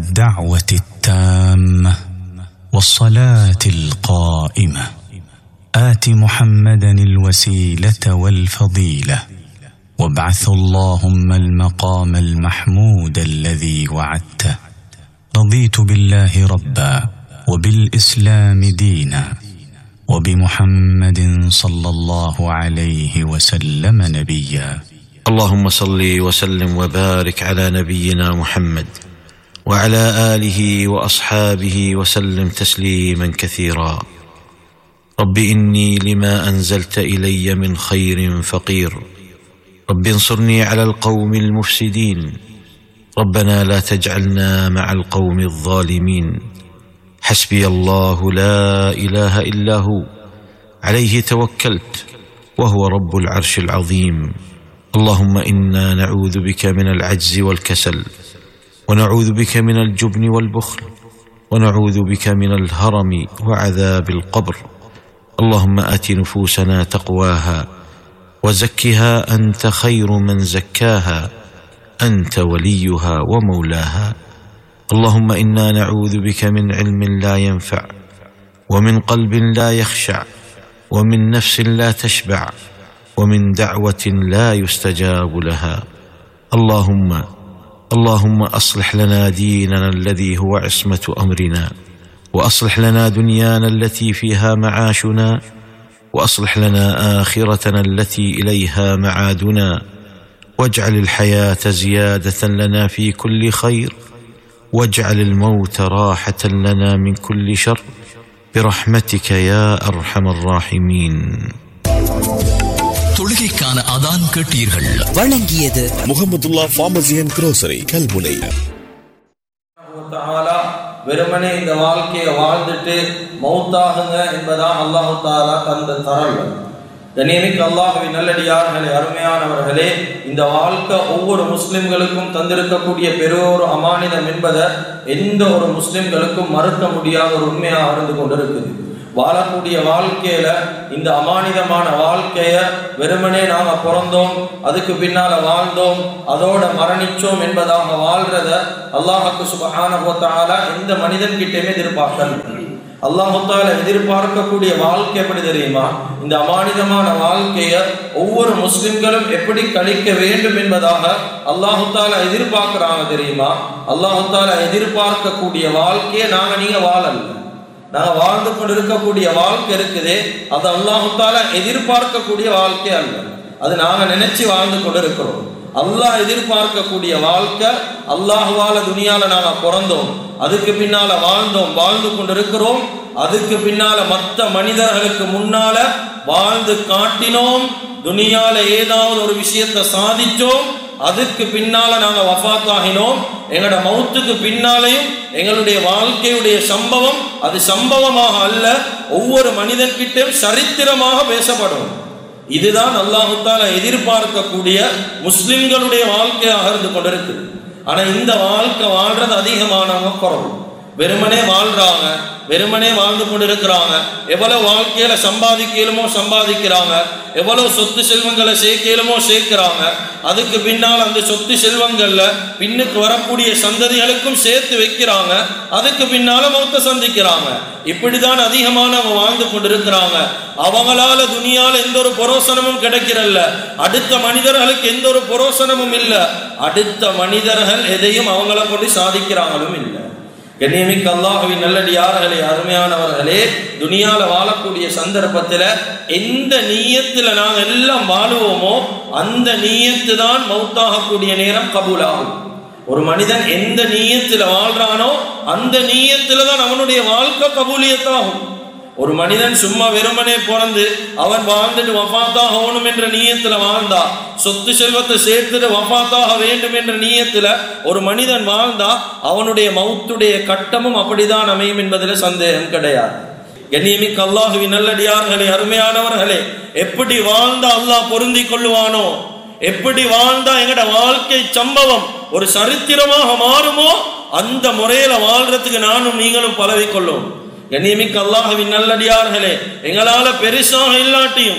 الدعوه التامه والصلاه القائمه ات محمدا الوسيله والفضيله وابعث اللهم المقام المحمود الذي وعدته رضيت بالله ربا وبالاسلام دينا وبمحمد صلى الله عليه وسلم نبيا اللهم صل وسلم وبارك على نبينا محمد وعلى اله واصحابه وسلم تسليما كثيرا رب اني لما انزلت الي من خير فقير رب انصرني على القوم المفسدين ربنا لا تجعلنا مع القوم الظالمين حسبي الله لا اله الا هو عليه توكلت وهو رب العرش العظيم اللهم انا نعوذ بك من العجز والكسل ونعوذ بك من الجبن والبخل ونعوذ بك من الهرم وعذاب القبر اللهم ات نفوسنا تقواها وزكها انت خير من زكاها انت وليها ومولاها اللهم انا نعوذ بك من علم لا ينفع ومن قلب لا يخشع ومن نفس لا تشبع ومن دعوه لا يستجاب لها اللهم اللهم اصلح لنا ديننا الذي هو عصمه امرنا واصلح لنا دنيانا التي فيها معاشنا واصلح لنا اخرتنا التي اليها معادنا واجعل الحياه زياده لنا في كل خير واجعل الموت راحه لنا من كل شر برحمتك يا ارحم الراحمين தொழுகைக்கான அதான் கேட்டீர்கள் வழங்கியது Mohamedullah pharmacy and grocery Kalmunai தாலா வெறுமனே இந்த வாழ்க்கையை வாழ்ந்துட்டு மௌத்தாகுங்க என்பதான் அல்லாஹு தாலா தந்த தரல் கண்ணியமிக்கு அல்லாஹுவின் நல்லடியார்களே அருமையானவர்களே இந்த வாழ்க்கை ஒவ்வொரு முஸ்லிம்களுக்கும் தந்திருக்கக்கூடிய பெரியோரு அமானிதம் என்பதை எந்த ஒரு முஸ்லிம்களுக்கும் மறுக்க முடியாத ஒரு உண்மையாக இருந்து கொண்டிருக்குது வாழக்கூடிய வாழ்க்கையில இந்த அமானிதமான வாழ்க்கைய வெறுமனே நாங்க பிறந்தோம் அதுக்கு பின்னால வாழ்ந்தோம் அதோட மரணிச்சோம் என்பதாக வாழ்றத அல்லாஹுக்கு சுபஹான எந்த மனிதன் கிட்டயுமே எதிர்பார்க்கல அல்லாஹால எதிர்பார்க்கக்கூடிய வாழ்க்கை எப்படி தெரியுமா இந்த அமானிதமான வாழ்க்கைய ஒவ்வொரு முஸ்லிம்களும் எப்படி கழிக்க வேண்டும் என்பதாக அல்லாஹால எதிர்பார்க்கிறாங்க தெரியுமா அல்லாஹால எதிர்பார்க்கக்கூடிய வாழ்க்கையை நாங்க நீங்க வாழல நாங்க வாழ்ந்து கொண்டு இருக்கக்கூடிய வாழ்க்கை இருக்குதே அது அல்லாஹால எதிர்பார்க்கக்கூடிய வாழ்க்கை அல்ல அது நாங்க நினைச்சு வாழ்ந்து கொண்டு இருக்கிறோம் அல்லாஹ் எதிர்பார்க்கக்கூடிய வாழ்க்கை அல்லாஹுவால துனியால நாங்க பிறந்தோம் அதுக்கு பின்னால வாழ்ந்தோம் வாழ்ந்து கொண்டிருக்கிறோம் அதுக்கு பின்னால மற்ற மனிதர்களுக்கு முன்னால வாழ்ந்து காட்டினோம் துனியால ஏதாவது ஒரு விஷயத்தை சாதிச்சோம் அதுக்கு பின்னால நாங்க வஃத் ஆகினோம் எங்களோட மௌத்துக்கு பின்னாலையும் எங்களுடைய வாழ்க்கையுடைய சம்பவம் அது சம்பவமாக அல்ல ஒவ்வொரு மனிதன்கிட்டையும் சரித்திரமாக பேசப்படும் இதுதான் அல்லாஹுத்தால எதிர்பார்க்கக்கூடிய முஸ்லிம்களுடைய வாழ்க்கையாக இருந்து கொண்டிருக்கு ஆனா இந்த வாழ்க்கை வாழ்றது அதிகமானவங்க குறவு வெறுமனே வாழ்றாங்க வெறுமனே வாழ்ந்து கொண்டு இருக்கிறாங்க எவ்வளவு வாழ்க்கையில சம்பாதிக்கலுமோ சம்பாதிக்கிறாங்க எவ்வளவு சொத்து செல்வங்களை சேர்க்கலுமோ சேர்க்கிறாங்க அதுக்கு பின்னால் அந்த சொத்து செல்வங்கள்ல பின்னுக்கு வரக்கூடிய சந்ததிகளுக்கும் சேர்த்து வைக்கிறாங்க அதுக்கு பின்னால மௌத்த சந்திக்கிறாங்க இப்படிதான் அதிகமானவங்க வாழ்ந்து கொண்டிருக்கிறாங்க அவங்களால துணியால எந்த ஒரு புரோசனமும் கிடைக்கிறல்ல அடுத்த மனிதர்களுக்கு எந்த ஒரு புரோசனமும் இல்லை அடுத்த மனிதர்கள் எதையும் அவங்கள கொண்டு சாதிக்கிறாங்களும் இல்லை கண்ணியமிக்க அல்லாஹுவின் நல்லடியார்களே அருமையானவர்களே துனியால வாழக்கூடிய சந்தர்ப்பத்தில் எந்த நீயத்தில் நாங்கள் எல்லாம் வாழுவோமோ அந்த நீயத்து தான் மௌத்தாகக்கூடிய நேரம் கபூலாகும் ஒரு மனிதன் எந்த நீயத்தில் வாழ்றானோ அந்த நீயத்தில் தான் அவனுடைய வாழ்க்கை கபூலியத்தாகும் ஒரு மனிதன் சும்மா வெறுமனே பிறந்து அவன் வாழ்ந்துட்டு வஃபாத்தாக ஆகணும் என்ற நீயத்தில் வாழ்ந்தா சொத்து செல்வத்தை சேர்த்துட்டு வஃபாத்தாக வேண்டும் என்ற நீயத்தில் ஒரு மனிதன் வாழ்ந்தா அவனுடைய மௌத்துடைய கட்டமும் அப்படிதான் அமையும் என்பதில் சந்தேகம் கிடையாது கண்ணியமிக்க அல்லாஹுவின் நல்லடியார்களே அருமையானவர்களே எப்படி வாழ்ந்தா அல்லாஹ் பொருந்தி கொள்ளுவானோ எப்படி வாழ்ந்தா எங்கட வாழ்க்கை சம்பவம் ஒரு சரித்திரமாக மாறுமோ அந்த முறையில வாழ்றதுக்கு நானும் நீங்களும் பழகிக்கொள்ளும் கண்ணியமிக்க அல்லாஹுவின் நல்லடியார்களே எங்களால பெருசாக இல்லாட்டியும்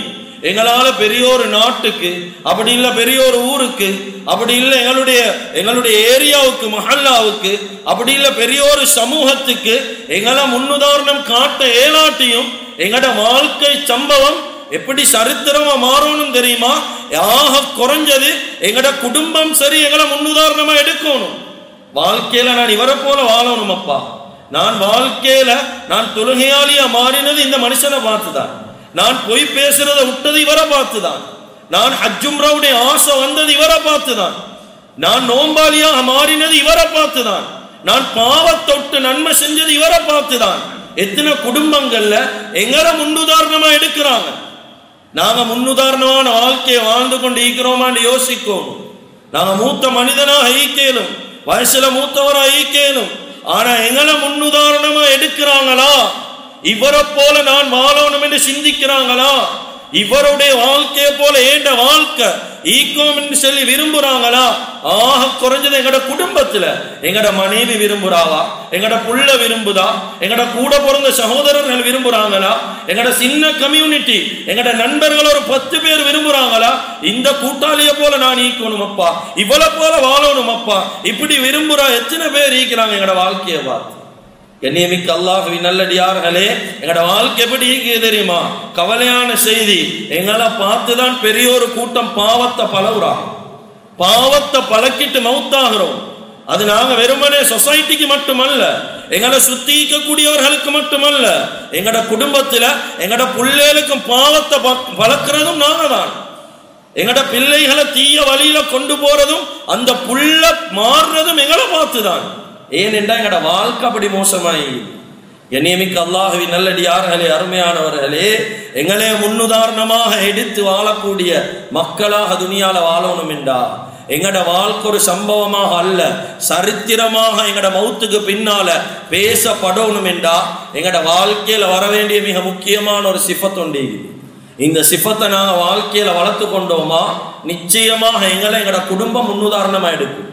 எங்களால பெரிய ஒரு நாட்டுக்கு அப்படி இல்லை பெரிய ஒரு ஊருக்கு அப்படி இல்லை எங்களுடைய எங்களுடைய ஏரியாவுக்கு மஹல்லாவுக்கு அப்படி இல்லை பெரிய ஒரு சமூகத்துக்கு எங்களை முன்னுதாரணம் காட்ட ஏலாட்டியும் எங்களோட வாழ்க்கை சம்பவம் எப்படி சரித்திரமா மாறணும் தெரியுமா ஆக குறைஞ்சது எங்கட குடும்பம் சரி எங்களை முன்னுதாரணமா எடுக்கணும் வாழ்க்கையில நான் இவரை போல வாழணும் அப்பா நான் வாழ்க்கையில நான் தொழுகையாளியா மாறினது இந்த மனுஷனை பார்த்துதான் நான் பொய் பேசுறத விட்டது இவரை பார்த்துதான் நான் ஹஜ்ஜும்ராவுடைய ஆசை வந்தது இவரை பார்த்துதான் நான் நோம்பாளியாக மாறினது இவரை பார்த்துதான் நான் பாவத்தொட்டு நன்மை செஞ்சது இவரை பார்த்துதான் எத்தனை குடும்பங்கள்ல எங்களை முன்னுதாரணமா எடுக்கிறாங்க நாங்க முன்னுதாரணமான வாழ்க்கையை வாழ்ந்து கொண்டு ஈக்கிறோமான்னு யோசிக்கணும் நாங்க மூத்த மனிதனாக ஈக்கேலும் வயசுல மூத்தவரா ஈக்கேலும் ஆனா எங்களை முன்னுதாரணமா எடுக்கிறாங்களா இவரை போல நான் வாழணும் என்று சிந்திக்கிறாங்களா இவருடைய வாழ்க்கையை போல ஏண்ட வாழ்க்கை ஈக்கும் என்று சொல்லி விரும்புறாங்களா ஆக குறைஞ்சது எங்கட குடும்பத்துல எங்கட மனைவி விரும்புறாவா எங்கட புள்ள விரும்புதா எங்கட கூட பிறந்த சகோதரர்கள் விரும்புறாங்களா எங்கட சின்ன கம்யூனிட்டி எங்கட நண்பர்கள் ஒரு பத்து பேர் விரும்புறாங்களா இந்த கூட்டாளிய போல நான் ஈக்கணும் அப்பா இவளை போல வாழணும் அப்பா இப்படி விரும்புறா எத்தனை பேர் ஈக்கிறாங்க எங்கட வாழ்க்கையை பார்த்து கண்ணியமிக்க அல்லாஹுவின் நல்லடியார்களே எங்கட வாழ்க்கை எப்படி இருக்குது தெரியுமா கவலையான செய்தி எங்களை பார்த்துதான் பெரிய ஒரு கூட்டம் பாவத்தை பழகுறாங்க பாவத்தை பழக்கிட்டு மவுத்தாகிறோம் அது நாங்க வெறுமனே சொசைட்டிக்கு மட்டுமல்ல எங்களை சுத்தி இருக்கக்கூடியவர்களுக்கு மட்டுமல்ல எங்கட குடும்பத்துல எங்கட பிள்ளைகளுக்கும் பாவத்தை ப- பழக்கிறதும் நாங்க தான் எங்கட பிள்ளைகளை தீய வழியில கொண்டு போறதும் அந்த புள்ள மாறுறதும் எங்களை பார்த்துதான் ஏனென்றா எங்கட வாழ்க்கை அப்படி மோசமாயி என்னியமிக்க அல்லாஹுவின் நல்லடியார்களே அருமையானவர்களே எங்களே முன்னுதாரணமாக எடுத்து வாழக்கூடிய மக்களாக துணியால வாழணும் என்றா எங்கட வாழ்க்கை ஒரு சம்பவமாக அல்ல சரித்திரமாக எங்கட மௌத்துக்கு பின்னால பேசப்படணும் என்றா எங்கட வாழ்க்கையில வர வேண்டிய மிக முக்கியமான ஒரு சிஃபத்தொண்டி இந்த சிஃபத்தை நாங்க வாழ்க்கையில வளர்த்து கொண்டோமா நிச்சயமாக எங்களை எங்கட குடும்பம் முன்னுதாரணமா எடுக்கும்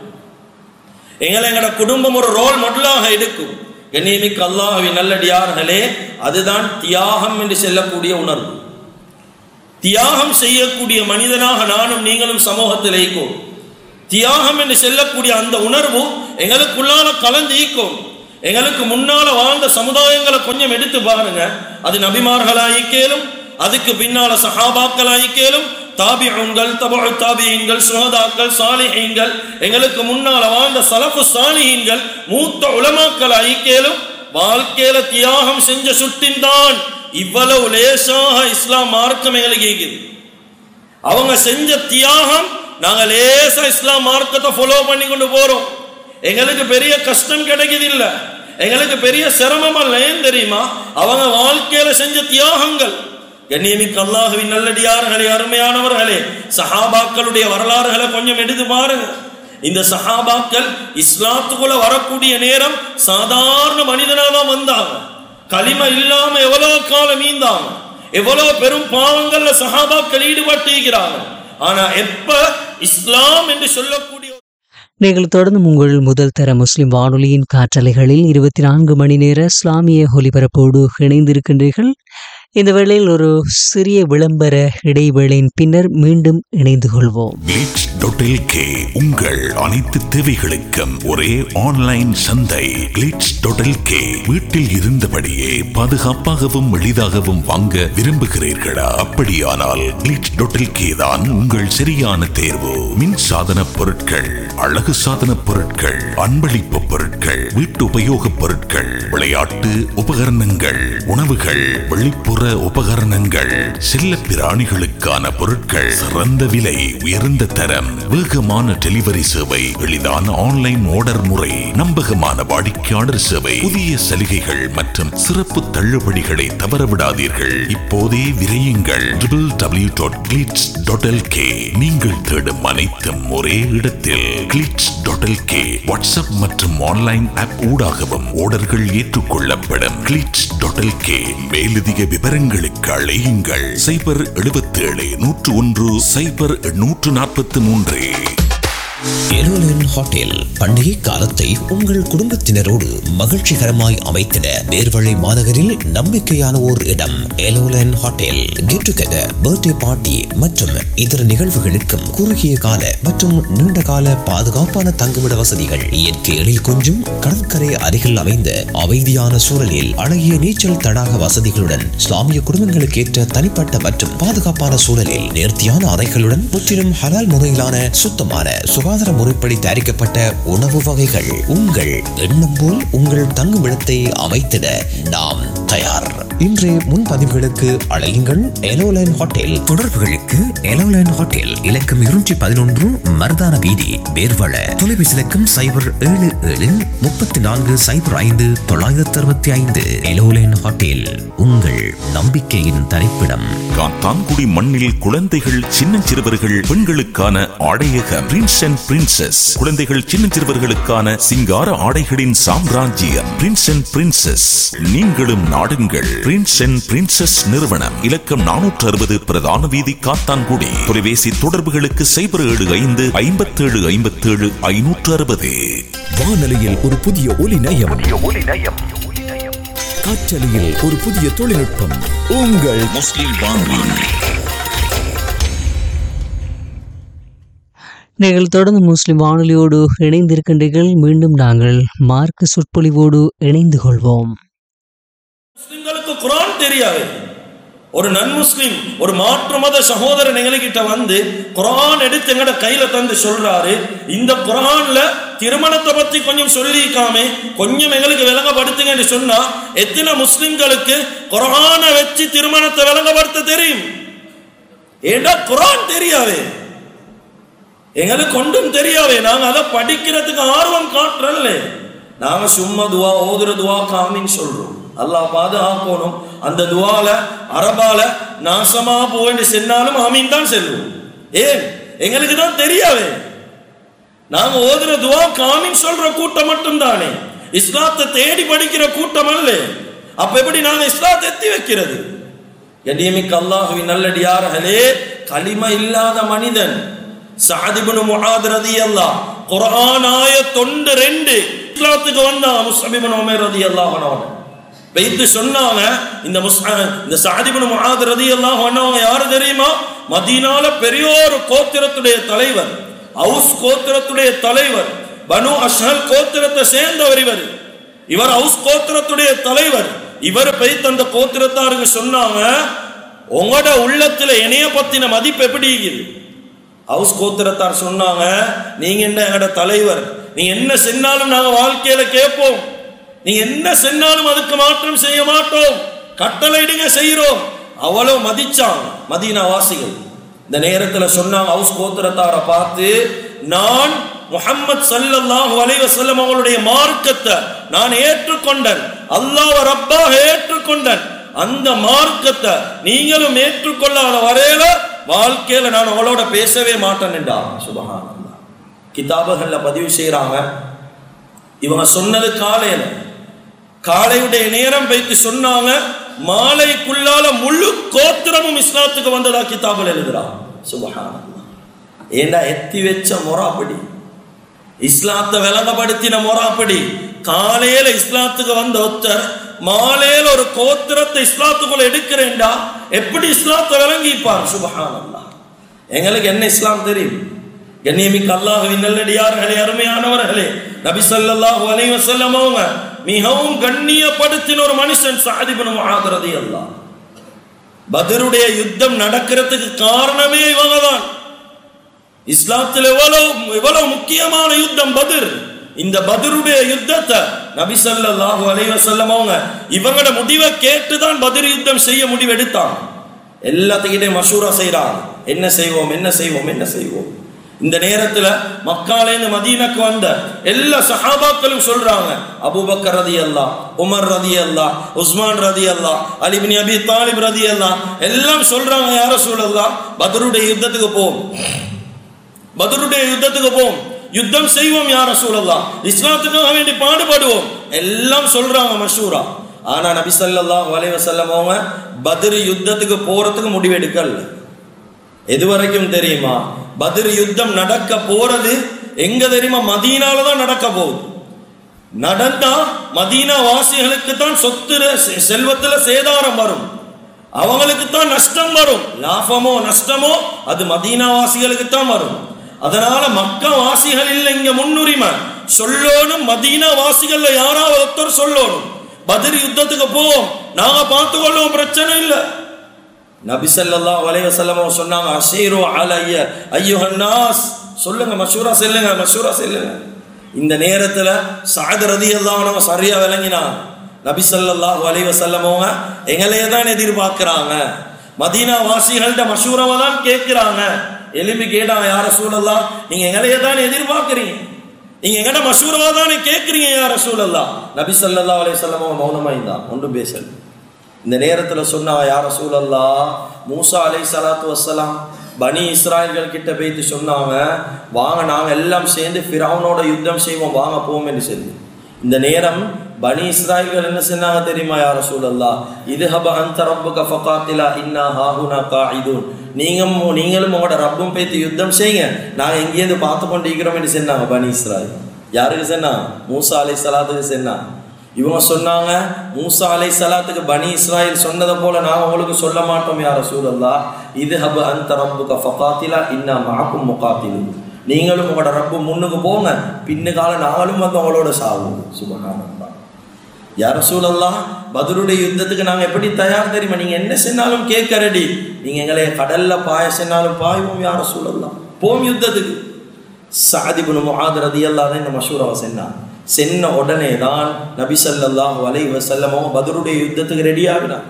எங்களை எங்கட குடும்பம் ஒரு ரோல் மாடலாக எடுக்கும் கண்ணியமிக்க அல்லாஹ்வின் நல்லடியார்களே அதுதான் தியாகம் என்று சொல்லக்கூடிய உணர்வு தியாகம் செய்யக்கூடிய மனிதனாக நானும் நீங்களும் சமூகத்தில் ஈக்கும் தியாகம் என்று சொல்லக்கூடிய அந்த உணர்வு எங்களுக்குள்ளால கலந்து ஈக்கும் எங்களுக்கு முன்னால வாழ்ந்த சமுதாயங்களை கொஞ்சம் எடுத்து பாருங்க அது நபிமார்களாயிக்கேலும் அதுக்கு பின்னால சஹாபாக்களாயிக்கேலும் தாபிஉன்கள் தபு தாபியீன்கள் சுஹதாக்கள் சாலிஹீன்கள் எங்களுக்கு முன்னால வாழ்ந்த சலஃபு சாலிஹீன்கள் மூத்த உலமாக்கள் ஐக்கியலும் வாழ்க்கையில தியாகம் செஞ்ச சுட்டின் தான் இவ்வளவு லேசாக இஸ்லாம் மார்க்கம் எங்களுக்கு இருக்குது அவங்க செஞ்ச தியாகம் நாங்க லேசா இஸ்லாம் மார்க்கத்தை ஃபாலோ பண்ணி கொண்டு போறோம் எங்களுக்கு பெரிய கஷ்டம் கிடைக்குது இல்ல எங்களுக்கு பெரிய சிரமம் அல்ல ஏன் தெரியுமா அவங்க வாழ்க்கையில செஞ்ச தியாகங்கள் கண்ணியமிக்க அல்லாஹுவின் நல்லடியார்களே அருமையானவர்களே சஹாபாக்களுடைய வரலாறுகளை கொஞ்சம் எடுத்து பாருங்க இந்த சஹாபாக்கள் இஸ்லாத்துக்குள்ள வரக்கூடிய நேரம் சாதாரண மனிதனா தான் வந்தாங்க களிம இல்லாம எவ்வளவு காலம் ஈந்தாங்க எவ்வளவு பெரும் பாவங்கள்ல சஹாபாக்கள் ஈடுபட்டிருக்கிறாங்க ஆனா எப்ப இஸ்லாம் என்று சொல்லக்கூடிய நீங்கள் தொடர்ந்து உங்கள் முதல் தர முஸ்லிம் வானொலியின் காற்றலைகளில் இருபத்தி நான்கு மணி நேர இஸ்லாமிய ஒலிபரப்போடு இணைந்திருக்கின்றீர்கள் இந்த வேளையில் ஒரு சிறிய விளம்பர இடைவேளையின் பின்னர் மீண்டும் இணைந்து கொள்வோம் கிளிட்ஸ் டாட் கே உங்கள் அனைத்து தேவைகளுக்கும் ஒரே ஆன்லைன் சந்தை கிளிட்ஸ் டாட் கே வீட்டில் இருந்தபடியே பாதுகாப்பாகவும் எளிதாகவும் வாங்க விரும்புகிறீர்களா அப்படியானால் கிளிட்ஸ் டாட் கே தான் உங்கள் சரியான தேர்வு மின் சாதன பொருட்கள் அழகு சாதன பொருட்கள் அன்பளிப்பு பொருட்கள் வீட்டு உபயோகப் பொருட்கள் விளையாட்டு உபகரணங்கள் உணவுகள் வெளிப்புற உபகரணங்கள் செல்ல பிராணிகளுக்கான பொருட்கள் சிறந்த விலை உயர்ந்த தரம் வேகமான டெலிவரி சேவை எளிதான ஆன்லைன் ஆர்டர் முறை நம்பகமான வாடிக்கையாளர் சேவை புதிய சலுகைகள் மற்றும் சிறப்பு தள்ளுபடிகளை தவறவிடாதீர்கள் இப்போதே விரையுங்கள் W dot Glitz dot K நீங்கள் தேடும் அனைத்தும் ஒரே இடத்தில் கிளிட்ஸ் டாட் கே வாட்ஸ்அப் மற்றும் ஆன்லைன் ஆப் ஊடாகவும் ஆர்டர்கள் ஏற்றுக்கொள்ளப்படும் கிளிட்ஸ் டாட் கே மேலதிக விவரங்களுக்கு அழையுங்கள் சைபர் எழுபத்தேழு நூற்று ஒன்று சைபர் நூற்று நாற்பத்தி மூன்று எலோலன் ஹோட்டல் பண்டிகை காலத்தை உங்கள் குடும்பத்தினரோடு மகிழ்ச்சிகரமாய் அமைத்திட நேர்வழி மாநகரில் நம்பிக்கையான ஓர் இடம் எலோலன் hotel get together birthday party மற்றும் இதர நிகழ்வுகளுக்கும் குறுகிய கால மற்றும் நீண்ட கால பாதுகாப்பான தங்குமிட வசதிகள் இயற்கை எழில் கொஞ்சும் கடற்கரை அருகில் அமைந்த அமைதியான சூழலில் அழகிய நீச்சல் தடாக வசதிகளுடன் இஸ்லாமிய குடும்பங்களுக்கு ஏற்ற தனிப்பட்ட மற்றும் பாதுகாப்பான சூழலில் நேர்த்தியான அறைகளுடன் முற்றிலும் ஹலால் முறையிலான சுத்தமான சுகாதார முறைப்படி தயாரிக்கப்பட்ட உணவு வகைகள் உங்கள் எண்ணம் போல் உங்கள் தங்குமிடத்தை அமைத்திட நாம் தயார் இன்றைய முன்பதிவுகளுக்கு அழையுங்கள் எலோலைன் ஹோட்டல் தொடர்புகளுக்கு எலோலைன் ஹோட்டல் இலக்கம் இருநூற்றி பதினொன்று மருதான வீதி வேர்வள தொலைபேசி இலக்கம் சைபர் ஏழு ஏழு முப்பத்தி நான்கு சைபர் ஐந்து தொள்ளாயிரத்தி அறுபத்தி ஐந்து எலோலைன் ஹோட்டல் உங்கள் நம்பிக்கையின் தரிப்பிடம் காத்தான்குடி மண்ணில் குழந்தைகள் சின்னஞ்சிறுவர்கள் பெண்களுக்கான ஆடையகம் பிரின்ஸ் அண்ட் பிரின்சஸ் குழந்தைகள் சின்னஞ்சிறுவர்களுக்கான சிங்கார ஆடைகளின் சாம்ராஜ்யம் பிரின்ஸ் அண்ட் பிரின்சஸ் நீங்களும் நாடுங்கள் பிரின்ஸ் அண்ட் பிரின்சஸ் நிறுவனம் இலக்கம் நானூற்று அறுபது பிரதான வீதி காத்தான்குடி தொலைபேசி தொடர்புகளுக்கு சைபர் ஏழு ஐந்து ஐம்பத்தேழு ஐம்பத்தேழு ஐநூற்று அறுபது வானொலியில் ஒரு புதிய ஒலி நயம் காற்றலையில் ஒரு புதிய தொழில்நுட்பம் உங்கள் முஸ்லிம் வானொலி நீங்கள் தொடர்ந்து முஸ்லிம் வானொலியோடு இணைந்திருக்கின்றீர்கள் மீண்டும் நாங்கள் மார்க்க சொற்பொழிவோடு இணைந்து கொள்வோம் முஸ்லிம்களுக்கு குரான் தெரியாது ஒரு நன்முஸ்லிம் ஒரு மாற்று மத சகோதரன் எங்ககிட்ட வந்து குரான் எடுத்து எங்கட கையில தந்து சொல்றாரு இந்த குரான்ல திருமணத்தை பத்தி கொஞ்சம் சொல்லிக்காம கொஞ்சம் எங்களுக்கு விளங்கப்படுத்துங்கன்னு சொன்னா எத்தனை முஸ்லிம்களுக்கு குரானை வச்சு திருமணத்தை விளங்கப்படுத்த தெரியும் ஏண்டா குரான் தெரியாது எங்களுக்கு ஒன்றும் தெரியாவே நாங்க அதை படிக்கிறதுக்கு ஆர்வம் காட்டுறல்ல நாங்க சும்மா துவா ஓதுற துவா காமின்னு சொல்றோம் அல்லாஹ் பாதுகாக்கணும் அந்த துவால அரபால நாசமா போவேன்னு சென்னாலும் ஆமீன் தான் செல்வோம் ஏன் எங்களுக்கு தான் தெரியாவே நாங்க ஓதுற துவா காமின் சொல்ற கூட்டம் மட்டும் தானே இஸ்லாத்தை தேடி படிக்கிற கூட்டம் அல்ல அப்ப எப்படி நாங்க இஸ்லாத்தை எத்தி வைக்கிறது கண்ணியமிக்க அல்லாஹுவின் நல்லடியார்களே களிம இல்லாத மனிதன் சாதிபுனு முஹாத் ரதியல்லாஹ் குர்ஆன் ஆயத் தொண்டு ரெண்டு இஸ்லாத்துக்கு வந்தான் முஸ்லிபின் உமர் ரதியல்லாஹு அன்ஹு வைத்து சொன்னாங்க இந்த முஸ்அ இந்த சாதிபுனு முஹாத் ரதியல்லாஹு அன்ஹு யாரு தெரியுமா மதீனால பெரிய ஒரு கோத்திரத்துடைய தலைவர் ஹவுஸ் கோத்திரத்துடைய தலைவர் பனு அஷ்ஹல் கோத்திரத்தை சேர்ந்தவர் இவர் இவர் ஹவுஸ் கோத்திரத்துடைய தலைவர் இவர் போய் தந்த கோத்திரத்தாருக்கு சொன்னாங்க உங்களோட உள்ளத்துல இணைய பத்தின மதிப்பு எப்படி இருக்குது ஹவுஸ் கோத்திரத்தார் சொன்னாங்க நீங்க என்ன எங்கட தலைவர் நீங்க என்ன சென்னாலும் நாங்க வாழ்க்கையில கேட்போம் நீங்க என்ன சென்னாலும் அதுக்கு மாற்றம் செய்ய மாட்டோம் கட்டளையிடுங்க செய்யறோம் அவ்வளவு மதிச்சாங்க மதீனா வாசிகள் இந்த நேரத்துல சொன்னாங்க ஹவுஸ் கோத்திரத்தாரை பார்த்து நான் முஹம்மத் ஸல்லல்லாஹு அலைஹி வஸல்லம் அவங்களுடைய மார்க்கத்தை நான் ஏற்றுக்கொண்டேன் அல்லாஹ் ரப்பாக ஏற்றுக்கொண்டேன் அந்த மார்க்கத்தை நீங்களும் ஏற்றுக்கொள்ளாத வரையில வாழ்க்கையில நான் அவளோட பேசவே மாட்டேன் என்றா சுபஹான் கிதாபுகள்ல பதிவு செய்யறாங்க இவங்க சொன்னது காலையில காலையுடைய நேரம் வைத்து சொன்னாங்க மாலைக்குள்ளால முழு கோத்திரமும் இஸ்லாத்துக்கு வந்ததா கிதாபில் எழுதுறாங்க சுபஹான் ஏண்டா எத்தி வச்ச முறாப்படி இஸ்லாத்தை விளங்கப்படுத்தின முறாப்படி காலையில இஸ்லாத்துக்கு வந்த ஒருத்தர் மாலையில ஒரு கோத்திரத்தை இஸ்லாத்துக்குள்ள எடுக்கிறேன்டா எப்படி இஸ்லாத்தை விளங்கிப்பார் சுபஹான் எங்களுக்கு என்ன இஸ்லாம் தெரியும் கண்ணியமிக்க அல்லாஹுவின் நல்லடியார்களே அருமையானவர்களே நபி ஸல்லல்லாஹு அலைஹி வஸல்லம் அவங்க மிகவும் கண்ணியப்படுத்தின ஒரு மனுஷன் சாதிபன் முஆதரதி அல்லாஹ் பதருடைய யுத்தம் நடக்கிறதுக்கு காரணமே இவங்க தான் இஸ்லாத்தில் எவ்வளவு எவ்வளவு முக்கியமான யுத்தம் பத்ர் இந்த பத்ருடைய யுத்தத்தை நபி ஸல்லல்லாஹு அலைஹி வஸல்லம் அவங்க இவங்களோட முடிவை கேட்டு தான் பத்ர் யுத்தம் செய்ய முடிவெடுத்தாங்க எல்லாத்துக்கிட்டே மஷூரா செய்றாங்க என்ன செய்வோம் என்ன செய்வோம் என்ன செய்வோம் இந்த நேரத்துல மக்காலேந்து மதீனக்கு வந்த எல்லா சஹாபாக்களும் சொல்றாங்க அபூபக்கர் ரதி அல்லா உமர் ரதி அல்லா உஸ்மான் ரதி அல்லா அலிபின் அபி தாலிப் ரதி அல்லா எல்லாம் சொல்றாங்க யார சொல்லலாம் பத்ருடைய யுத்தத்துக்கு போம் பத்ருடைய யுத்தத்துக்கு போம் யுத்தம் செய்வோம் யார சூழல்லாம் இஸ்லாத்துக்காக வேண்டி பாடுபடுவோம் எல்லாம் சொல்றாங்க மஷூரா ஆனா நபி ஸல்லல்லாஹு அலைஹி வஸல்லம் அவங்க பத்ர் யுத்தத்துக்கு போறதுக்கு முடிவெடுக்கல எது வரைக்கும் தெரியுமா பத்ர் யுத்தம் நடக்க போறது எங்க தெரியுமா மதீனால தான் நடக்க போகுது நடந்தா மதீனா வாசிகளுக்கு தான் சொத்து செல்வத்துல சேதாரம் வரும் அவங்களுக்கு தான் நஷ்டம் வரும் லாபமோ நஷ்டமோ அது மதீனா வாசிகளுக்கு தான் வரும் அதனால மக்கா வாசிகள் இல்லை இங்க முன்னுரிமை சொல்லணும் மதீனா வாசிகள்ல யாராவது ஒருத்தர் சொல்லணும் பதில் யுத்தத்துக்கு போவோம் நாங்க பார்த்து கொள்வோம் பிரச்சனை இல்லை நபி ஸல்லல்லாஹு அலைஹி வஸல்லம் சொன்னாங்க அஷீரு அலைய ஐயுஹன்னாஸ் சொல்லுங்க மஷூரா செல்லுங்க மஷூரா செல்லுங்க இந்த நேரத்துல சாத் ரலியல்லாஹு அன்ஹு சரியா விளங்கினாங்க நபி ஸல்லல்லாஹு அலைஹி வஸல்லம் அவங்க எங்களையே தான் எதிர்பார்க்கறாங்க மதீனா வாசிகள்கிட்ட மஷூராவை தான் கேட்கிறாங்க எலும்பி கேட்டாங்க யார சூழல்லா நீங்க எங்களையே தான் எதிர்பார்க்கறீங்க நீங்க எங்கட மஷூராவா தானே கேட்கறீங்க யார சூழல்லா நபி ஸல்லல்லாஹு அலைஹி வஸல்லம் அவங்க மௌனமா இருந்தான் ஒன்றும் பேசல இந்த நேரத்தில் சொன்னா யார சூழல்லா மூசா அலை சலாத்து வசலாம் பனி இஸ்ராயல்கள் கிட்ட போயிட்டு சொன்னாங்க வாங்க நாங்க எல்லாம் சேர்ந்து ஃபிரௌனோட யுத்தம் செய்வோம் வாங்க போவோம் என்று சொல்லி இந்த நேரம் பனி இஸ்ராயல்கள் என்ன சொன்னாங்க தெரியுமா யார சூழல்லா இது ஹப அந்த ரப்புக ஃபகாத்திலா இன்னா ஹாஹுனா காயிதூன் நீங்க நீங்களும் உங்களோட ரப்பும் பேத்து யுத்தம் செய்யுங்க நாங்க எங்கேருந்து பார்த்து கொண்டு இருக்கிறோம் என்று சொன்னாங்க பனி இஸ்ராயல் யாருக்கு சொன்னா மூசா அலை சலாத்துக்கு சொன்னா இவங்க சொன்னாங்க மூசா அலை சலாத்துக்கு பனி இஸ்ராயல் சொன்னதை போல நான் உங்களுக்கு சொல்ல மாட்டோம் யார சூழல்லா இது ஹப அந்த ரப்புக ஃபகாத்திலா இன்னா மாக்கும் முகாத்திலு நீங்களும் உங்களோட ரப்பு முன்னுக்கு போங்க பின்னுக்கால நாங்களும் வந்து உங்களோட சாவோம் சுபகானந்தா யார சூழல்லா பதிலுடைய யுத்தத்துக்கு நாங்க எப்படி தயார் தெரியுமா நீங்க என்ன சென்னாலும் கேட்க ரெடி நீங்க எங்களை கடல்ல பாய சென்னாலும் பாய்வோம் யார சூழல்லா போம் யுத்தத்துக்கு சாதிபுனு முஆத் ரதியல்லாஹு அன்ஹு இந்த மஷூராவை சென்னான் சென்ன உடனே தான் நபி ஸல்லல்லாஹு அலைஹி வஸல்லம் அவங்க பத்ருடைய யுத்தத்துக்கு ரெடி ஆகினார்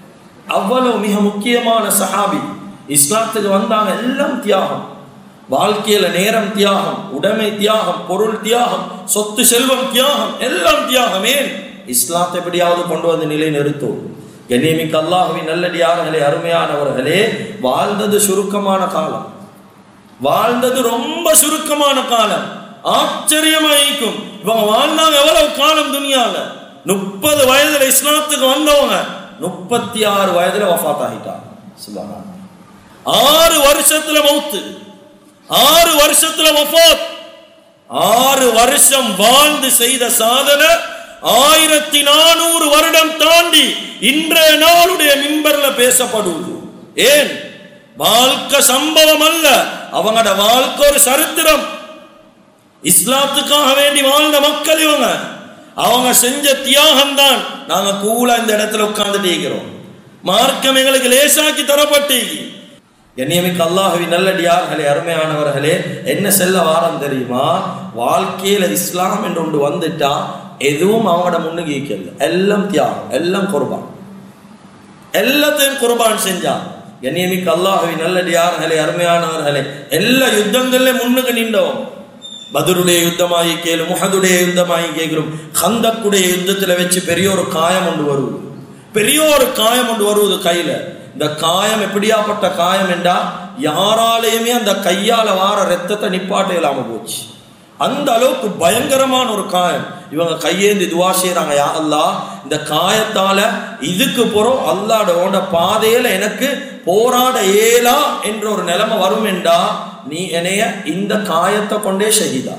அவ்வளவு மிக முக்கியமான சஹாபி இஸ்லாத்துக்கு வந்தாங்க எல்லாம் தியாகம் வாழ்க்கையில நேரம் தியாகம் உடைமை தியாகம் பொருள் தியாகம் சொத்து செல்வம் தியாகம் எல்லாம் தியாகம் ஏன் இஸ்லாத்தை எப்படியாவது கொண்டு வந்து நிலை நிறுத்தும் கண்ணியமிக்க அல்லாஹுவின் நல்லடியார்களே அருமையானவர்களே வாழ்ந்தது சுருக்கமான காலம் வாழ்ந்தது ரொம்ப சுருக்கமான காலம் ஆச்சரியமாயிக்கும் இவங்க வாழ்ந்தாங்க எவ்வளவு காலம் துனியால முப்பது வயதுல இஸ்லாத்துக்கு வந்தவங்க முப்பத்தி ஆறு வயதுல வஃபாத் ஆகிட்டாங்க சுபஹான் ஆறு வருஷத்துல மௌத்து ஆறு வருஷத்துல வஃபாத் ஆறு வருஷம் வாழ்ந்து செய்த சாதனை ஆயிரத்தி நானூறு வருடம் தாண்டி இன்றைய நாளுடைய மிம்பர்ல பேசப்படுவது ஏன் வாழ்க்கை சம்பவம் அல்ல அவங்களோட வாழ்க்கை ஒரு சரித்திரம் இஸ்லாத்துக்காக வேண்டி வாழ்ந்த மக்கள் இவங்க அவங்க செஞ்ச தியாகம் தான் நாங்க கூலா இந்த இடத்துல உட்கார்ந்துட்டு இருக்கிறோம் மார்க்கம் எங்களுக்கு லேசாக்கி தரப்பட்டு கண்ணியமிக்க அல்லாஹுவின் நல்லடியார்களே அருமையானவர்களே என்ன செல்ல வாரம் தெரியுமா வாழ்க்கையில இஸ்லாம் என்று ஒன்று வந்துட்டா எதுவும் அவங்களோட முன்னுக்கு ஈக்கல எல்லாம் தியாகம் எல்லாம் குர்பான் எல்லாத்தையும் குர்பான் செஞ்சான் கண்ணியமிக்க அல்லாஹுவின் நல்லடியார்களே அருமையானவர்களே எல்லா யுத்தங்கள்ல முன்னுக்கு நின்றோம் பதருடைய யுத்தமாகி கேளு முகதுடைய யுத்தமாகி கேட்கிறோம் ஹந்தக்குடைய யுத்தத்துல வச்சு பெரிய ஒரு காயம் ஒன்று வருவது பெரிய ஒரு காயம் ஒன்று வருவது கையில இந்த காயம் எப்படியாப்பட்ட காயம் என்றா யாராலையுமே அந்த கையால வார ரத்தத்தை நிப்பாட்ட இல்லாம போச்சு அந்த அளவுக்கு பயங்கரமான ஒரு காயம் இவங்க கையேந்தி துவா செய்யறாங்க யா அல்லாஹ் இந்த காயத்தால இதுக்கு போறோம் அல்லாடோட பாதையில எனக்கு போராட இயலா என்ற ஒரு நிலைமை வரும் என்றா நீ என்னைய இந்த காயத்தை கொண்டே ஷஹீதா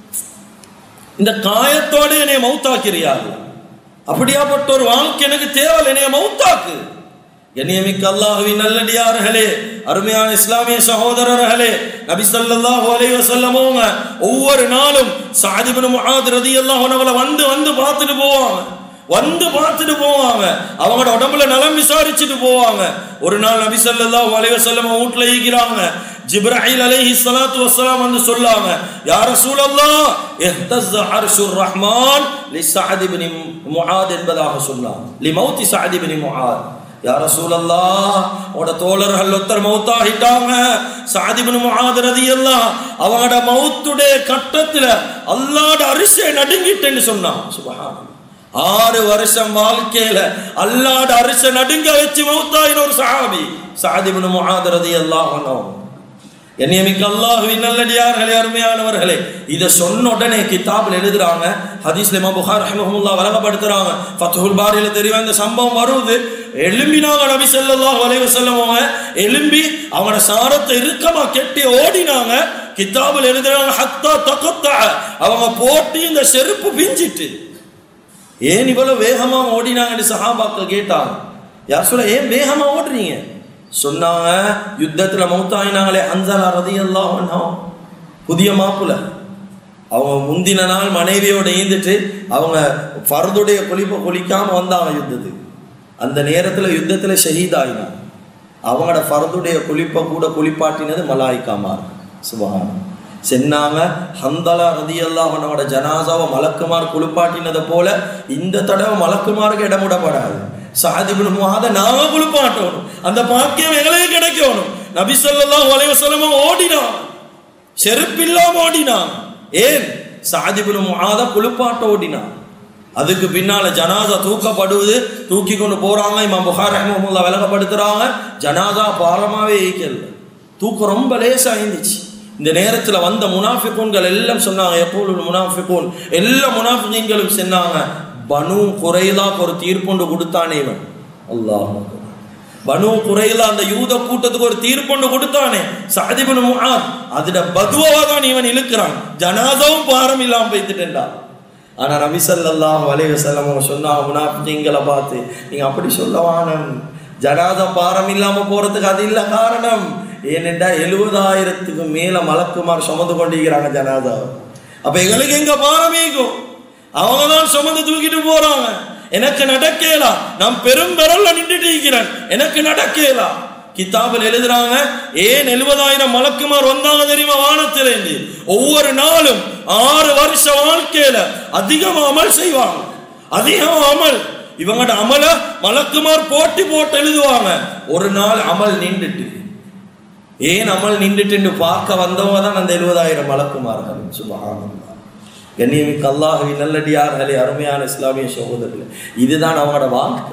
இந்த காயத்தோட என்னைய மௌத்தாக்கிறியா அப்படியாப்பட்ட ஒரு வாழ்க்கை எனக்கு தேவை என்னைய மௌத்தாக்கு கண்ணியமிக்க அல்லாஹுவின் நல்லடியார்களே அருமையான இஸ்லாமிய சகோதரர்களே நபி ஸல்லல்லாஹு அலைஹி வஸல்லம் அவங்க ஒவ்வொரு நாளும் சஅத் இப்னு முஆத் ரலியல்லாஹு அன்ஹு வந்து வந்து பார்த்துட்டு போவாங்க வந்து பார்த்துட்டு போவாங்க அவங்களோட உடம்புல நலம் விசாரிச்சுட்டு போவாங்க ஒரு நாள் நபி ஸல்லல்லாஹு அலைஹி வஸல்லம் வீட்ல ஈக்கிறாங்க ஜிப்ராஹில் அலைஹி ஸலாத்து வஸ்ஸலாம் வந்து சொல்லாங்க யா ரசூலல்லாஹ் இஹ்தஸ் அர்ஷுர் ரஹ்மான் லி சஅத் இப்னு முஆத் என்பதாக சொன்னாங்க லி மௌத்தி சஅத் இப்னு முஆத் யா ரசூலல்லாஹ் உட தோழர்கள் ஒருத்தர் மௌத்தாகிட்டாங்க சாதிபின் முஆத் ரலியல்லாஹ் அவங்களோட மௌத்துடைய கட்டத்துல அல்லாஹ்ட அரிசை நடுங்கிட்டேன்னு சொன்னான் சுபஹான் ஆறு வருஷம் வாழ்க்கையில அல்லாஹ்ட அரிசை நடுங்க வச்சு மௌத்தாயின ஒரு சஹாபி சாதிபின் முஆத் ரலியல்லாஹு அன்ஹு என்னையமிக்க அல்லாஹுவின் நல்லடியார்களே அருமையானவர்களே இதை சொன்ன உடனே கிதாபில் எழுதுறாங்க ஹதீஸ்ல இமாம் புகார் ரஹ்மஹுல்லா வழங்கப்படுத்துறாங்க ஃபத்ஹுல் பாரியில தெரியும் இந்த சம்பவம் வருது எலும்பினாங்க நபி ஸல்லல்லாஹு அலைஹி வஸல்லம் அவங்க எலும்பி அவங்களோட சாரத்தை இறுக்கமா கெட்டி ஓடினாங்க கிதாபில் எழுதுறாங்க ஹத்தா தகத்தா அவங்க போட்டு இந்த செருப்பு பிஞ்சிட்டு ஏன் இவ்வளவு வேகமா ஓடினாங்கன்னு சஹாபாக்கள் கேட்டாங்க யார் சொல்ல ஏன் வேகமா ஓடுறீங்க சொன்னாங்க யுத்தத்துல மௌத்தாயினாங்களே அன்சலா ரதியல்லாஹு அன்ஹு புதிய மாப்புல அவங்க முந்தின நாள் மனைவியோட ஈந்துட்டு அவங்க ஃபர்துடைய குளிப்பை குளிக்காம வந்தாங்க யுத்தத்துக்கு அந்த நேரத்துல யுத்தத்துல ஷஹீதாயினாங்க அவங்களோட ஃபர்துடைய குளிப்பை கூட குளிப்பாட்டினது மலாய்க்காமார் சுபஹானம் சென்னாங்க ஹந்தலா ரதியல்லாஹு அன்ஹுவோட ஜனாசாவை மலக்குமார் குளிப்பாட்டினதை போல இந்த தடவை மலக்குமாருக்கு இடம் விடப்படாது சாதிபுல் முகாத நாம குளிப்பாட்டணும் அந்த பாக்கியம் எங்களுக்கு கிடைக்கணும் நபி ஸல்லல்லாஹு அலைஹி வஸல்லம் ஓடினான் செருப்பில்லாம ஓடினான் ஏன் சாதிபுல் முகாத குளிப்பாட்ட ஓடினான் அதுக்கு பின்னால ஜனாதா தூக்கப்படுவது தூக்கி கொண்டு போறாங்க இமாம் புகார் ரஹ்மஹுல்லா விலகப்படுத்துறாங்க ஜனாதா பாரமாவே ஈக்கல தூக்கம் ரொம்ப லேசா இருந்துச்சு இந்த நேரத்துல வந்த முனாஃபிகூன்கள் எல்லாம் சொன்னாங்க எப்போது முனாஃபிகூன் எல்லா முனாஃபிகீன்களும் சொன்னாங்க பனு குறைலாக்கு ஒரு தீர்ப்புண்டு கொடுத்தானே இவன் அல்லாஹ் பனு குறையில அந்த யூத கூட்டத்துக்கு ஒரு தீர்ப்பொண்டு கொடுத்தானே சாதிபன் முஆத் அதுட பதுவா தான் இவன் இழுக்கிறான் ஜனாதாவும் பாரம் இல்லாம போய்த்துட்டா ஆனா நபி ஸல்லல்லாஹு அலைஹி வஸல்லம் அவங்க சொன்னாங்க முனாஃபிகீங்களை பார்த்து நீங்க அப்படி சொல்ல வானம் ஜனாதா பாரம் இல்லாம போறதுக்கு அது இல்ல காரணம் ஏனென்றா எழுபதாயிரத்துக்கு மேல மலக்குமார் சுமந்து கொண்டிருக்கிறாங்க ஜனாதா அப்ப எங்களுக்கு எங்க பாரம் ஈகும் அவங்க தான் சுமந்து தூக்கிட்டு போறாங்க எனக்கு நடக்கலா நான் பெரும் பெறல்ல நின்றுட்டு இருக்கிறேன் எனக்கு நடக்கலா கிதாபில் எழுதுறாங்க ஏன் எழுபதாயிரம் மலக்குமார் வந்தாங்க தெரியுமா வானத்திலிருந்து ஒவ்வொரு நாளும் ஆறு வருஷ வாழ்க்கையில அதிகம் அமல் செய்வாங்க அதிகம் அமல் இவங்கட அமல மலக்குமார் போட்டி போட்டு எழுதுவாங்க ஒரு நாள் அமல் நின்றுட்டு ஏன் அமல் நின்றுட்டு பார்க்க வந்தவங்க தான் அந்த எழுபதாயிரம் மலக்குமார்கள் சுபஹானல்லாஹ் கண்ணியமிக்க அல்லாஹுவி நல்லடியார்களே அருமையான இஸ்லாமிய சகோதரர்களே இதுதான் அவங்களோட வாழ்க்கை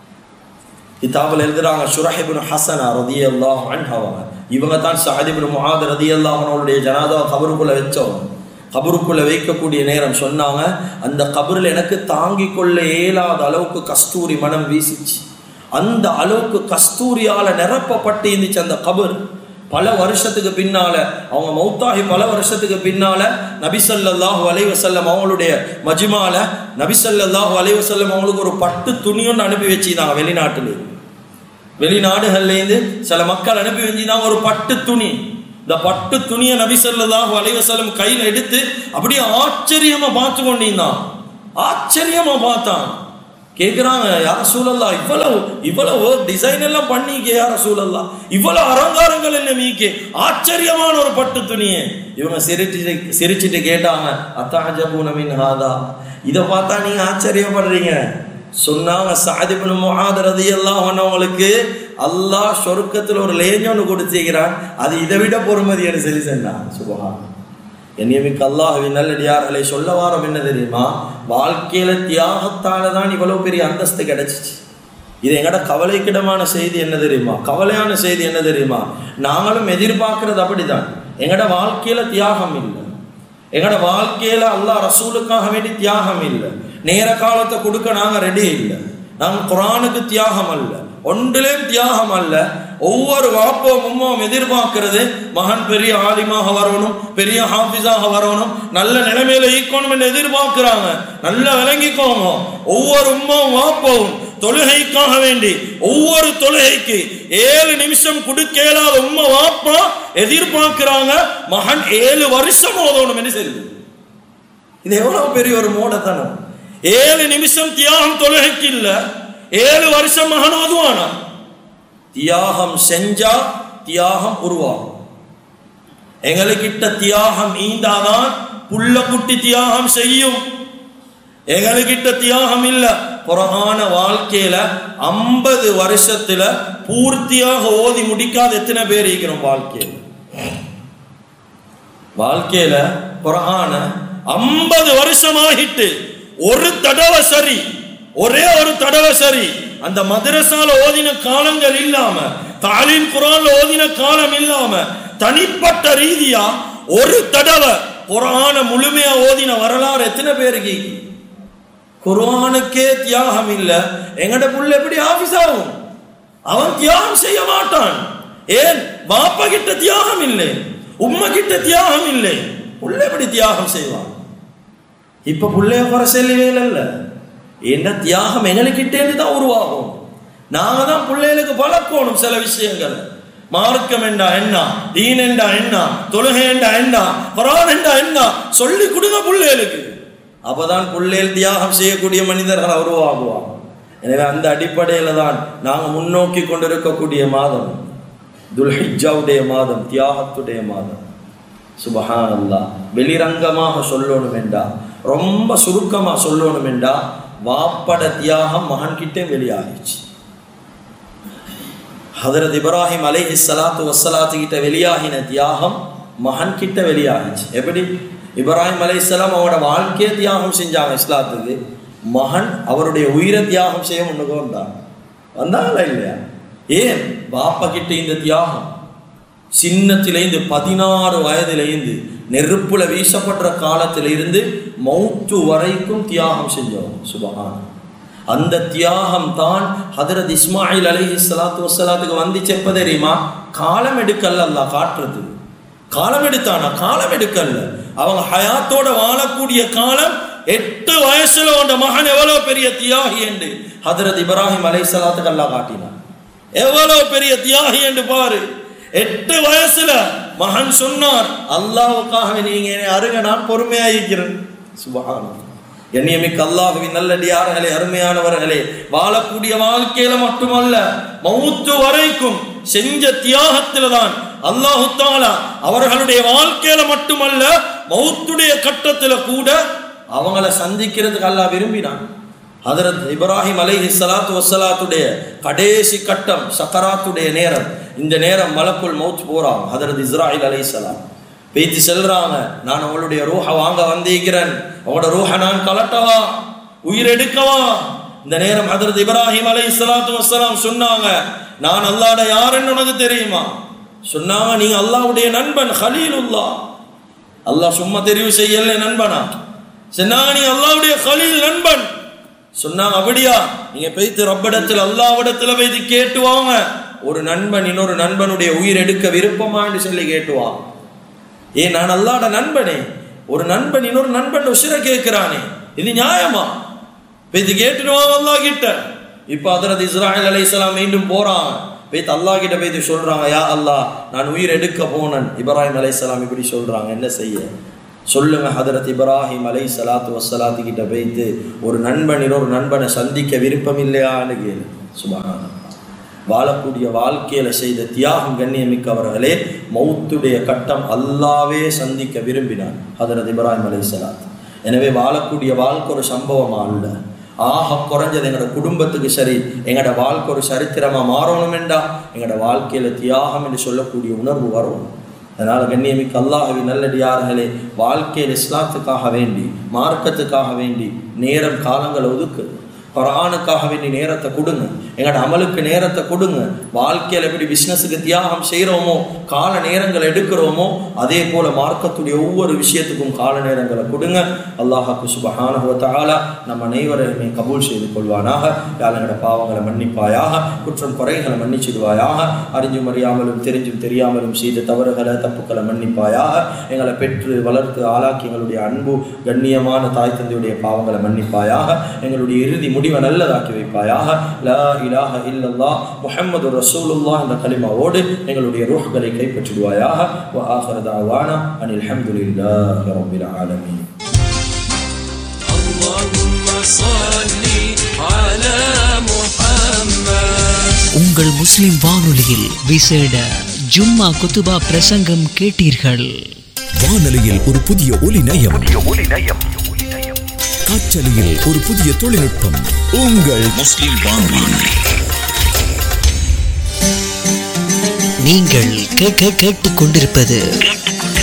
கிதாபில் எழுதுறாங்க சுரஹிபின் ஹசனா ரதி அல்லாஹ் அவங்க இவங்க தான் சாதிபின் முஹாத் ரதி அல்லாஹனுடைய ஜனாதாவை கபருக்குள்ள வச்சவங்க கபருக்குள்ள வைக்கக்கூடிய நேரம் சொன்னாங்க அந்த கபரில் எனக்கு தாங்கிக் கொள்ள இயலாத அளவுக்கு கஸ்தூரி மனம் வீசிச்சு அந்த அளவுக்கு கஸ்தூரியால நிரப்பப்பட்டு இருந்துச்சு அந்த கபர் பல வருஷத்துக்கு பின்னால அவங்க மௌத்தாகி பல வருஷத்துக்கு பின்னால நபிசல்லாஹு அலைவசல்லம் அவங்களுடைய மஜ்மால நபிசல்லாஹு அலைவசல்லம் அவங்களுக்கு ஒரு பட்டு துணியொன்று அனுப்பி வச்சிருந்தாங்க வெளிநாட்டுல வெளிநாடுகள்லேருந்து சில மக்கள் அனுப்பி வச்சிருந்தாங்க ஒரு பட்டு துணி இந்த பட்டு துணியை நபிசல்லாஹு அலைவசல்லம் கையில் எடுத்து அப்படியே ஆச்சரியமா பார்த்து கொண்டிருந்தான் ஆச்சரியமா பார்த்தான் கேட்குறாங்க யார சூழல்லா இவ்வளவு இவ்வளவு டிசைன் எல்லாம் பண்ணிக்க யார சூழல்லா இவ்வளவு அலங்காரங்கள் என்ன மீக்கே ஆச்சரியமான ஒரு பட்டு துணியே இவங்க சிரிச்சு சிரிச்சுட்டு கேட்டாங்க அத்தாஜபூனமின் ஹாதா இதை பார்த்தா நீங்க ஆச்சரியப்படுறீங்க சொன்னாங்க சாதிபுன் முஹாத் ரதியல்லாஹு அன்ஹுங்களுக்கு அல்லாஹ் சொர்க்கத்துல ஒரு லேஞ்ச் ஒன்று கொடுத்திருக்கிறான் அது இதை விட பொறுமதின்னு சொல்லி சொன்னான் சுபஹான் என்னையமிக்க அல்லாஹுவின் நல்லடியார்களை சொல்ல வாரம் என்ன தெரியுமா வாழ்க்கையில தியாகத்தால தான் இவ்வளவு பெரிய அந்தஸ்து கிடைச்சிச்சு இது எங்கட கவலைக்கிடமான செய்தி என்ன தெரியுமா கவலையான செய்தி என்ன தெரியுமா நாங்களும் எதிர்பார்க்கறது அப்படிதான் எங்கட வாழ்க்கையில தியாகம் இல்லை எங்கட வாழ்க்கையில அல்லாஹ் ரசூலுக்காக வேண்டி தியாகம் இல்லை நேர காலத்தை கொடுக்க நாங்க ரெடி இல்லை நாங்க குரானுக்கு தியாகம் அல்ல ஒன்றிலேயும் தியாகம் அல்ல ஒவ்வொரு வாப்போம் உம்மாவும் எதிர்பார்க்கிறது மகன் பெரிய ஆலிமாக வரணும் பெரிய ஹாஃபிஸாக வரணும் நல்ல நிலைமையில ஈக்கணும் என்று எதிர்பார்க்கிறாங்க நல்லா விளங்கிக்கோங்க ஒவ்வொரு உம்மாவும் வாப்போவும் தொழுகைக்காக வேண்டி ஒவ்வொரு தொழுகைக்கு ஏழு நிமிஷம் கொடுக்க இயலாத உம்மா வாப்பா எதிர்பார்க்கிறாங்க மகன் ஏழு வருஷம் ஓதணும் என்று சொல்லுது இது எவ்வளவு பெரிய ஒரு மூடத்தனம் ஏழு நிமிஷம் தியாகம் தொழுகைக்கு இல்ல ஏழு வருஷம் மகன் ஓதுவானா தியாகம் செஞ்சா தியாகம் உருவாகும் எங்களுக்கிட்ட தியாகம் ஈந்தாதான் புள்ள குட்டி தியாகம் செய்யும் எங்களுக்கிட்ட தியாகம் இல்ல புறகான வாழ்க்கையில ஐம்பது வருஷத்துல பூர்த்தியாக ஓதி முடிக்காத எத்தனை பேர் இருக்கிறோம் வாழ்க்கையில வாழ்க்கையில புறகான ஐம்பது வருஷம் ஆகிட்டு ஒரு தடவை சரி ஒரே ஒரு தடவை சரி அந்த மதரசால ஓதின காலங்கள் இல்லாம தாலின் குரான்ல ஓதின காலம் இல்லாம தனிப்பட்ட ரீதியா ஒரு தடவை குரான முழுமையா ஓதின வரலாறு எத்தனை பேருக்கு குரானுக்கே தியாகம் இல்ல எங்கட புள்ள எப்படி ஆபீஸ் ஆகும் அவன் தியாகம் செய்ய மாட்டான் ஏன் பாப்பா கிட்ட தியாகம் இல்லை உம்மை கிட்ட தியாகம் இல்லை புள்ள எப்படி தியாகம் செய்வான் இப்ப புள்ளைய குறை சொல்லவே இல்ல என்ன தியாகம் எங்களுக்கிட்டேருந்து தான் உருவாகும் நாங்க தான் பிள்ளைகளுக்கு பழக்கணும் சில விஷயங்கள் மார்க்கம் என்றா என்ன தீன் என்றா என்ன தொழுகை என்றா என்ன குரான் என்றா என்ன சொல்லி கொடுங்க பிள்ளைகளுக்கு அப்பதான் பிள்ளைகள் தியாகம் செய்யக்கூடிய மனிதர்கள் உருவாகுவாங்க எனவே அந்த அடிப்படையில தான் நாங்க முன்னோக்கி கொண்டிருக்கக்கூடிய மாதம் துல்ஹிஜாவுடைய மாதம் தியாகத்துடைய மாதம் சுபஹான் அல்லா வெளிரங்கமாக சொல்லணும் என்றா ரொம்ப சுருக்கமா சொல்லணும் என்றா வாப்பட தியாகம் மகன் கிட்டே வெளியாகிச்சு ஹதரத் இப்ராஹிம் அலைஹி ஸலாத்து வஸ்ஸலாத்து கிட்ட வெளியாகின தியாகம் மகன் கிட்ட வெளியாகிச்சு எப்படி இப்ராஹிம் அலைஹிஸ்ஸலாம் அவரோட வாழ்க்கையை தியாகம் செஞ்சாங்க இஸ்லாத்துக்கு மகன் அவருடைய உயிரை தியாகம் செய்ய முன்னுக்கு வந்தாங்க வந்தாங்களா இல்லையா ஏன் பாப்பா கிட்ட இந்த தியாகம் சின்னத்திலேருந்து பதினாறு வயதிலேருந்து நெருப்புல வீசப்படுற காலத்திலிருந்து மௌத்து வரைக்கும் தியாகம் செஞ்சோம் சுபகான் அந்த தியாகம் தான் ஹதரத் இஸ்மாயில் அலைஹி ஸலாத்து வஸ்ஸலாத்துக்கு வந்துச்சு எப்ப தெரியுமா காலம் எடுக்கல்ல அல்லாஹ் காட்டுறது காலம் எடுத்தானா காலம் எடுக்கல்ல அவங்க ஹயாத்தோட வாழக்கூடிய காலம் எட்டு வயசுல உண்ட மகன் எவ்வளவு பெரிய தியாகி என்று ஹதரத் இப்ராஹிம் அலை சலாத்துக்கு அல்லாஹ் காட்டினான் எவ்வளவு பெரிய தியாகி என்று பாரு எட்டு வயசுல மகன் சொன்னார் அல்லாவுக்காக நீங்க என்னை அருக நான் பொறுமையாயிருக்கிறேன் சுபஹானல்லாஹ் கண்ணியமிக்க அல்லாஹுவின் நல்லடியார்களே அருமையானவர்களே வாழக்கூடிய வாழ்க்கையில மட்டுமல்ல மௌத்து வரைக்கும் செஞ்ச தியாகத்தில தான் அல்லாஹு தாலா அவர்களுடைய வாழ்க்கையில மட்டுமல்ல மௌத்துடைய கட்டத்துல கூட அவங்கள சந்திக்கிறதுக்கு அல்லாஹ் விரும்பினான் ஹதரத் இப்ராஹிம் அலைஹி ஸலாத்து வஸ்ஸலாத்துடைய கடைசி கட்டம் சக்கராத்துடைய நேரம் இந்த நேரம் மலக்குள் மௌத் போறாங்க ஹதரத் இஸ்ராயில் அலைஹிஸ்ஸலாம் பேச்சு செல்றாங்க நான் அவளுடைய ரூஹ வாங்க வந்திருக்கிறேன் அவங்களோட ரூஹ நான் கலட்டவா உயிர் எடுக்கவா இந்த நேரம் ஹதரத் இப்ராஹிம் அலை சலாத்து வசலாம் சொன்னாங்க நான் அல்லாட யாருன்னு உனக்கு தெரியுமா சொன்னாங்க நீங்க அல்லாவுடைய நண்பன் ஹலீலுல்லா அல்லாஹ் சும்மா தெரிவு செய்யல நண்பனா சொன்னாங்க நீ அல்லாவுடைய ஹலீல் நண்பன் சொன்னாங்க அப்படியா நீங்க போய்த்து ரப்பிடத்தில் அல்லாவிடத்துல போய்த்து கேட்டு வாங்க ஒரு நண்பன் இன்னொரு நண்பனுடைய உயிர் எடுக்க விருப்பமான்னு சொல்லி கேட்டுவா ஏன் நான் அல்லாட நண்பனே ஒரு நண்பன் இன்னொரு நண்பன் உசிர கேட்கிறானே இது நியாயமா இப்ப இது கேட்டுடுவாங்க அல்லா கிட்ட இப்ப அதரது இஸ்ராயல் அலைஹிஸ்ஸலாம் மீண்டும் போறாங்க போய்த்து அல்லாஹ் கிட்ட போய்த்து சொல்றாங்க யா அல்லாஹ் நான் உயிர் எடுக்க போனேன் இப்ராஹிம் அலைஹிஸ்ஸலாம் இப்படி சொல்றாங்க என்ன செய்ய சொல்லுங்க ஹதரத் இப்ராஹிம் அலை சலாத்து வசலாத்து கிட்ட போய்த்து ஒரு நண்பன் இன்னொரு நண்பனை சந்திக்க விருப்பம் இல்லையான்னு கேளு சுபஹானல்லாஹ் வாழக்கூடிய வாழ்க்கையில செய்த தியாகம் கண்ணியமிக்கவர்களே மௌத்துடைய கட்டம் அல்லாவே சந்திக்க விரும்பினான் ஹதரத் இப்ராஹிம் அலைஹிஸ்ஸலாம் எனவே வாழக்கூடிய வாழ்க்கை ஒரு சம்பவமா அல்ல ஆக குறைஞ்சது எங்களோட குடும்பத்துக்கு சரி எங்களோட வாழ்க்கை ஒரு சரித்திரமா மாறணும் என்றா எங்களோட வாழ்க்கையில தியாகம் என்று சொல்லக்கூடிய உணர்வு வரும் அதனால கண்ணியமிக்க அல்லாஹவி நல்லடியார்களே வாழ்க்கையில் இஸ்லாத்துக்காக வேண்டி மார்க்கத்துக்காக வேண்டி நேரம் காலங்களை ஒதுக்கு குரானுக்காக வேண்டி நேரத்தை கொடுங்க எங்களோட அமலுக்கு நேரத்தை கொடுங்க வாழ்க்கையில் எப்படி பிஸ்னஸுக்கு தியாகம் செய்கிறோமோ கால நேரங்களை எடுக்கிறோமோ அதே போல மார்க்கத்துடைய ஒவ்வொரு விஷயத்துக்கும் கால நேரங்களை கொடுங்க அல்லாஹாக்கு சுபஹானுவத்தாலா நம்ம அனைவரையுமே கபூல் செய்து கொள்வானாக யாழங்களோட பாவங்களை மன்னிப்பாயாக குற்றம் குறைகளை மன்னிச்சிடுவாயாக அறிஞ்சும் அறியாமலும் தெரிஞ்சும் தெரியாமலும் செய்த தவறுகளை தப்புக்களை மன்னிப்பாயாக எங்களை பெற்று வளர்த்து ஆளாக்கி எங்களுடைய அன்பு கண்ணியமான தாய் தந்தையுடைய பாவங்களை மன்னிப்பாயாக எங்களுடைய இறுதி முடிவை நல்லதாக்கி வைப்பாயாக லா இலாஹ இல்லல்லாஹ் முஹம்மது ரசூலுல்லாஹ் என்ற கலிமாவோடு எங்களுடைய ரூஹ்களை கைப்பற்றிடுவாயாக வ ஆஹிரு தஅவானா அனில் ஹம்துலில்லாஹி ரப்பில் ஆலமீன் اللهم صل على محمد உங்கள் முஸ்லிம் வானொலியில் விசேட ஜும்மா குத்துபா பிரசங்கம் கேட்டீர்கள் வானொலியில் ஒரு புதிய ஒலி நயம் காற்றலையில் ஒரு புதிய தொழில்நுட்பம் உங்கள் முஸ்லிம் வானொலி நீங்கள் கேட்க கேட்டுக் கொண்டிருப்பது